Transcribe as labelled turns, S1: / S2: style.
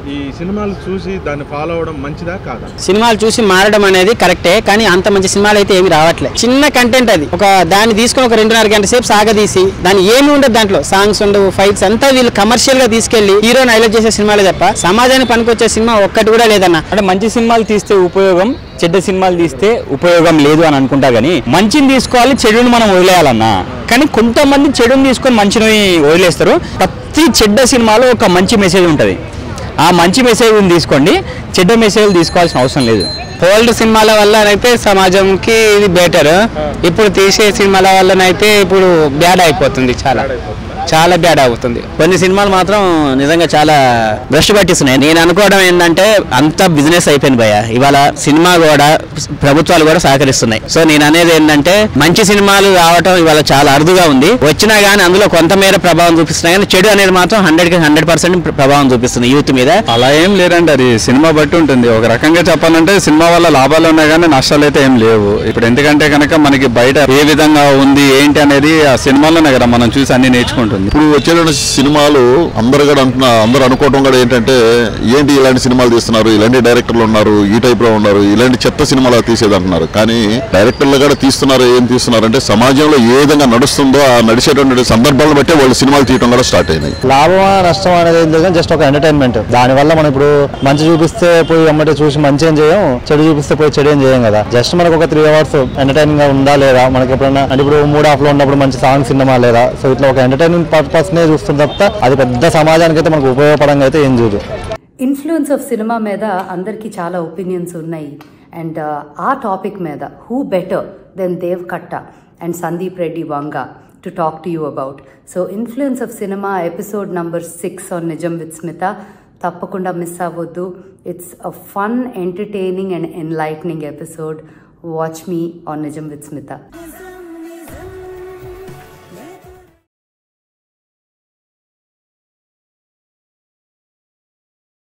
S1: ఈ సినిమాలు చూసి దాన్ని ఫాలో అవడం మంచిదా కాదా
S2: సినిమాలు చూసి మారడం అనేది కరెక్టే కానీ అంత మంచి సినిమాలు అయితే ఏమి రావట్లేదు చిన్న కంటెంట్ అది ఒక దాన్ని తీసుకొని ఒక రెండున్నర గంట సేపు సాగదీసి దాని ఏమి ఉండదు దాంట్లో సాంగ్స్ ఉండవు ఫైట్స్ అంతా వీళ్ళు కమర్షియల్ గా తీసుకెళ్లి హీరోని హైలైట్ చేసే సినిమాలే తప్ప సమాజానికి పనికొచ్చే సినిమా ఒక్కటి కూడా లేదన్న
S3: అంటే మంచి సినిమాలు తీస్తే ఉపయోగం చెడ్డ సినిమాలు తీస్తే ఉపయోగం లేదు అని అనుకుంటా కానీ మంచిని తీసుకోవాలి చెడుని మనం వదిలేయాలన్నా కానీ కొంతమంది చెడుని తీసుకొని మంచిని వదిలేస్తారు ప్రతి చెడ్డ సినిమాలో ఒక మంచి మెసేజ్ ఉంటుంది ఆ మంచి మెసేజ్ తీసుకోండి చెడ్డ మెసేజ్ తీసుకోవాల్సిన అవసరం లేదు
S2: ఓల్డ్ సినిమాల వల్ల అయితే సమాజంకి ఇది బెటర్ ఇప్పుడు తీసే సినిమాల వల్లనైతే ఇప్పుడు బ్యాడ్ అయిపోతుంది చాలా చాలా బ్యాడ్ అవుతుంది
S3: కొన్ని సినిమాలు మాత్రం నిజంగా చాలా బ్రష్ పట్టిస్తున్నాయి నేను అనుకోవడం ఏంటంటే అంత బిజినెస్ అయిపోయింది భయ ఇవాళ సినిమా కూడా ప్రభుత్వాలు కూడా సహకరిస్తున్నాయి సో నేను అనేది ఏంటంటే మంచి సినిమాలు రావటం ఇవాళ చాలా అరుదుగా ఉంది వచ్చినా కానీ అందులో కొంతమేర ప్రభావం చూపిస్తున్నాయి కానీ చెడు అనేది మాత్రం హండ్రెడ్ కి హండ్రెడ్ పర్సెంట్ ప్రభావం చూపిస్తుంది యూత్ మీద
S4: అలా ఏం లేదండి అది సినిమా బట్టి ఉంటుంది ఒక రకంగా చెప్పాలంటే సినిమా వల్ల లాభాలు ఉన్నాయి కానీ నష్టాలు అయితే ఏం లేవు ఇప్పుడు ఎందుకంటే కనుక మనకి బయట ఏ విధంగా ఉంది ఏంటి అనేది ఆ సినిమాలోనే కదా మనం చూసి అన్ని నేర్చుకుంటుంది
S5: ఇప్పుడు వచ్చేటువంటి సినిమాలు అందరు కూడా అంటున్నా అందరూ అనుకోవడం కూడా ఏంటంటే ఏంటి ఇలాంటి సినిమాలు తీస్తున్నారు ఇలాంటి డైరెక్టర్లు ఉన్నారు ఈ టైప్ లో ఉన్నారు ఇలాంటి చెత్త సినిమాలు తీసేది అంటున్నారు కానీ డైరెక్టర్లు కూడా తీస్తున్నారు ఏం తీస్తున్నారు అంటే సమాజంలో ఏ విధంగా నడుస్తుందో ఆ నడిచేటువంటి సందర్భాలను బట్టే వాళ్ళు సినిమాలు తీయడం కూడా స్టార్ట్ అయినాయి
S6: లాభమా నష్టం అనేది ఏం లేదు జస్ట్ ఒక ఎంటర్టైన్మెంట్ దానివల్ల మనం ఇప్పుడు మంచి చూపిస్తే పోయి అమ్మటే చూసి మంచి ఏం చేయం చెడు చూపిస్తే పోయి చెడు ఏం చేయం కదా జస్ట్ మనకు ఒక త్రీ అవర్స్ ఎంటర్టైనింగ్ గా ఉందా లేదా మనకి ఎప్పుడైనా అంటే ఇప్పుడు మూడ్ ఆఫ్ లో ఉన్నప్పుడు మంచి సాంగ్ సినిమా లేదా సో ఇట్లా ఒక ఎంటర్టైన్మెంట్ పర్పస్ నే చూస్తుంది తప్ప అది పెద్ద సమాజానికి అయితే మనకు ఉపయోగపడంగా అయితే ఏం చూడు
S7: ఇన్ఫ్లుయెన్స్ ఆఫ్ సినిమా మీద అందరికీ చాలా ఒపీనియన్స్ ఉన్నాయి అండ్ ఆ టాపిక్ మీద who better then Dev Katta and Sandeep Reddy Vanga to talk to you about so influence of cinema episode number six on Nijam with Smita తప్పకుండా మిస్ అవ్వద్దు it's a fun entertaining and enlightening episode watch me on Nijam with Smitha